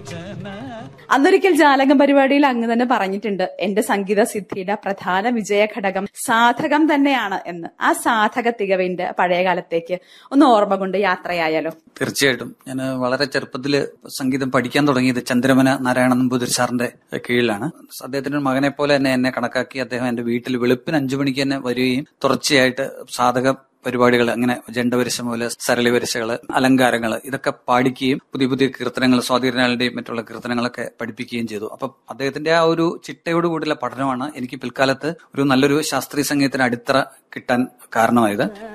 അന്നൊരിക്കൽ ജാലകം പരിപാടിയിൽ അങ്ങ് തന്നെ പറഞ്ഞിട്ടുണ്ട് എന്റെ സംഗീത സിദ്ധിയുടെ പ്രധാന വിജയ ഘടകം സാധകം തന്നെയാണ് എന്ന് ആ സാധക തികവിന്റെ പഴയ കാലത്തേക്ക് ഒന്ന് ഓർമ്മ കൊണ്ട് യാത്രയായാലോ തീർച്ചയായിട്ടും ഞാൻ വളരെ ചെറുപ്പത്തിൽ സംഗീതം പഠിക്കാൻ തുടങ്ങിയത് ചന്ദ്രമന നാരായണ നമ്പൂതിരി സാറിന്റെ കീഴിലാണ് അദ്ദേഹത്തിന്റെ ഒരു മകനെ പോലെ തന്നെ എന്നെ കണക്കാക്കി അദ്ദേഹം എന്റെ വീട്ടിൽ വെളുപ്പിന് അഞ്ചു മണിക്ക് തന്നെ വരികയും തുടർച്ചയായിട്ട് സാധക പരിപാടികൾ അങ്ങനെ ജണ്ടവരിശ പോലെ സരളി വരിശകള് അലങ്കാരങ്ങൾ ഇതൊക്കെ പാടിക്കുകയും പുതിയ പുതിയ കീർത്തനങ്ങൾ സ്വാതിരനാളുടെയും മറ്റുള്ള കീർത്തനങ്ങളൊക്കെ പഠിപ്പിക്കുകയും ചെയ്തു അപ്പൊ അദ്ദേഹത്തിന്റെ ആ ഒരു ചിട്ടയോട് കൂടിയുള്ള പഠനമാണ് എനിക്ക് പിൽക്കാലത്ത് ഒരു നല്ലൊരു ശാസ്ത്രീയ സംഗീതത്തിന് അടിത്തറ കിട്ടാൻ കാരണമായത്